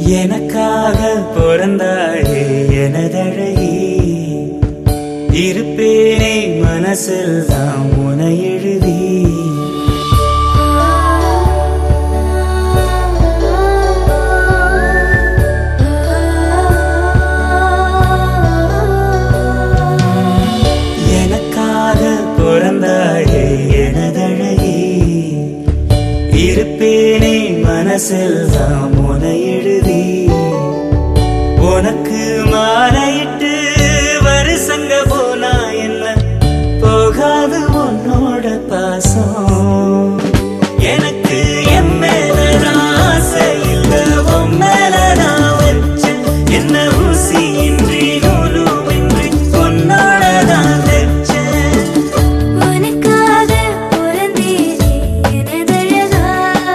எனக்காக பிறந்தாயே எனதழகி இருப்பேனே மனசில் தான் உனை எழுதி எனக்காக பிறந்தாயே எனதழகி இருப்பேனே மனசில் தான் உனை எழுதி உனக்கு மாலையிட்டு வருசங்க போனா என்ன போகாது உன்னோட பாசம் எனக்கு என் மேல ஆசை இல்ல உன் மேல நான் வச்சேன் என்ன ஊசி இன்றி நூலும் இன்றி உன்னோட தான் வச்சேன் உனக்காக பிறந்தேனே எனதழகா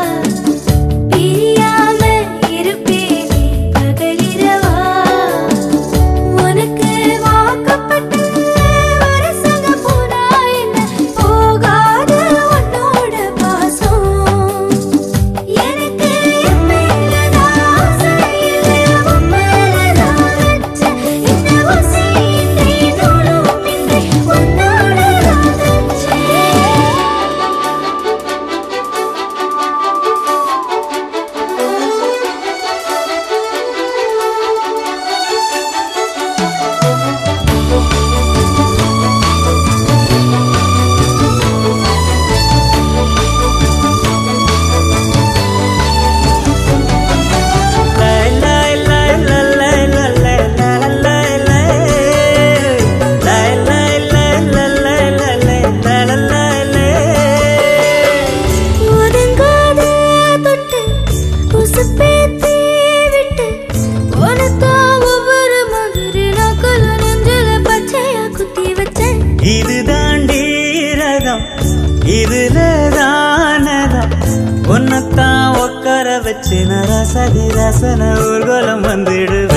பிரியாம இருப்பேனே பகலிரவா உனக்கு வாக்கப்பட்ட வருஷங்க போனா என்ன போகாத உன்னோட பாசம் எனக்கு என் மேல ஆசை இல்லை உன் மேல நான் வச்ச இந்த ஊசி இன்றி நூலும் இன்றி உன்னோட தான் வச்சேன் ஒதுங்காத தொட்டு உசுப்பேத்தி விட்டு உனத்தான் ஒவ்வொரு மாதிரி நாக்குல நெஞ்சில பச்சையா குத்தி வச்சேன் இது தாண்டி ரகம் இதுல தானதம் உன்னத்தான் உட்கார வச்சு நரசதி ரசன ஊர்வலம் வந்துடுவேன்